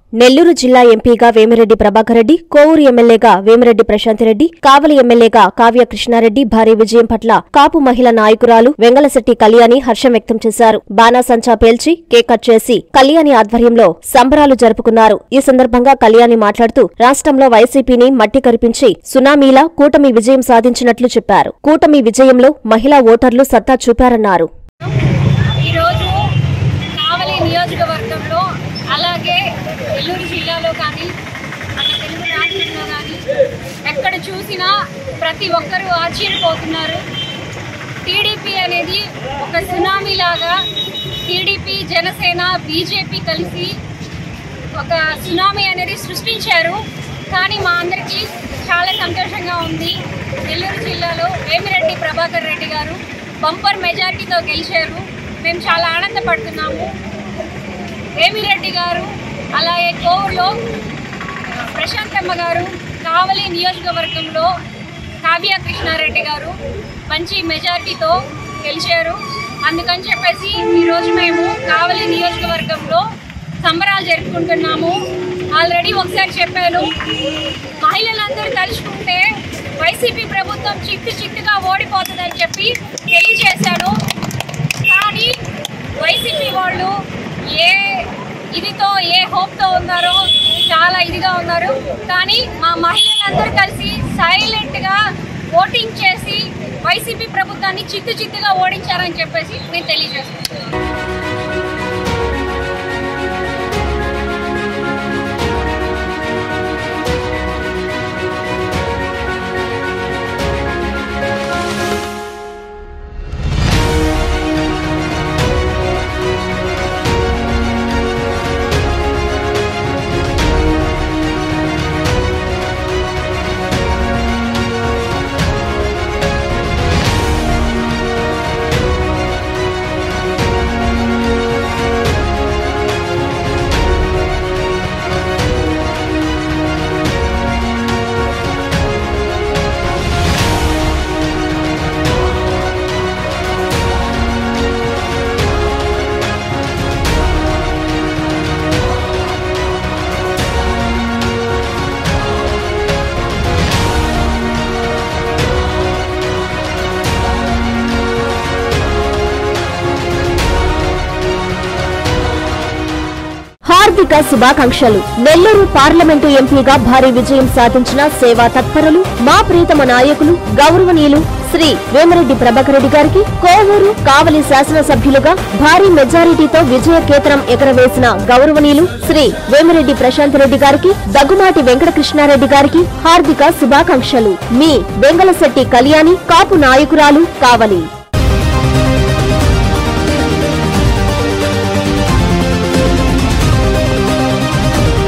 నెల్లూరు జిల్లా ఎంపీగా వేమిరెడ్డి ప్రభాకర్ రెడ్డి కోవూరు ఎమ్మెల్యేగా వేమిరెడ్డి ప్రశాంతిరెడ్డి కావలి ఎమ్మెల్యేగా కావ్య కృష్ణారెడ్డి భారీ విజయం పట్ల కాపు మహిళా నాయకురాలు వెంగళశెట్టి కళ్యాణి హర్షం వ్యక్తం చేశారు బాణాసంచా పేల్చి కేక్ కట్ చేసి కళ్యాణి ఆధ్వర్యంలో సంబరాలు జరుపుకున్నారు ఈ సందర్భంగా కళ్యాణి మాట్లాడుతూ రాష్ట్రంలో వైసీపీని మట్టి కరిపించి సునామీలా కూటమి విజయం సాధించినట్లు చెప్పారు కూటమి విజయంలో మహిళా ఓటర్లు సత్తా చూపారన్నారు ఈరోజు కావలి నియోజకవర్గంలో అలాగే నెల్లూరు జిల్లాలో కానీ మన తెలుగు రాష్ట్రంలో కానీ ఎక్కడ చూసినా ప్రతి ఒక్కరూ ఆశ్చర్యపోతున్నారు టీడీపీ అనేది ఒక సునామీ లాగా టీడీపీ జనసేన బీజేపీ కలిసి ఒక సునామీ అనేది సృష్టించారు కానీ మా అందరికీ చాలా సంతోషంగా ఉంది నెల్లూరు జిల్లాలో వేమిరెడ్డి ప్రభాకర్ రెడ్డి గారు బంపర్ మెజారిటీతో గెలిచారు మేము చాలా ఆనందపడుతున్నాము వేమిరెడ్డి గారు అలాగే కోవూరులో ప్రశాంతమ్మ గారు కావలి నియోజకవర్గంలో కావ్య కృష్ణారెడ్డి గారు మంచి మెజారిటీతో గెలిచారు అందుకని చెప్పేసి ఈరోజు మేము కావలి నియోజకవర్గంలో సంబరాలు జరుపుకుంటున్నాము ఆల్రెడీ ఒకసారి చెప్పాను మహిళలందరూ తలుచుకుంటే వైసీపీ ప్రభుత్వం చిత్తు చిత్తుగా ఓడిపోతుందని చెప్పి తెలియజేశాను కానీ వైసీపీ వాళ్ళు ఏ ఇదితో ఏ హోప్తో ఉన్నారో చాలా ఇదిగా ఉన్నారు కానీ మా మహిళలందరూ కలిసి సైలెంట్గా ఓటింగ్ చేసి వైసీపీ ప్రభుత్వాన్ని చిత్తు చిత్తుగా ఓడించారని చెప్పేసి నేను తెలియజేస్తున్నాను హార్దిక శుభాకాంక్షలు నెల్లూరు పార్లమెంటు ఎంపీగా భారీ విజయం సాధించిన సేవా తత్పరులు మా ప్రీతమ నాయకులు గౌరవనీయులు శ్రీ వేమిరెడ్డి ప్రభాకర్ రెడ్డి గారికి కోవూరు కావలి శాసనసభ్యులుగా భారీ మెజారిటీతో విజయ కేతనం ఎగరవేసిన గౌరవనీయులు శ్రీ వేమిరెడ్డి ప్రశాంత్ రెడ్డి గారికి దగ్గుమాటి వెంకటకృష్ణారెడ్డి గారికి హార్దిక శుభాకాంక్షలు మీ వెంగళశెట్టి కళ్యాణి కాపు నాయకురాలు కావలి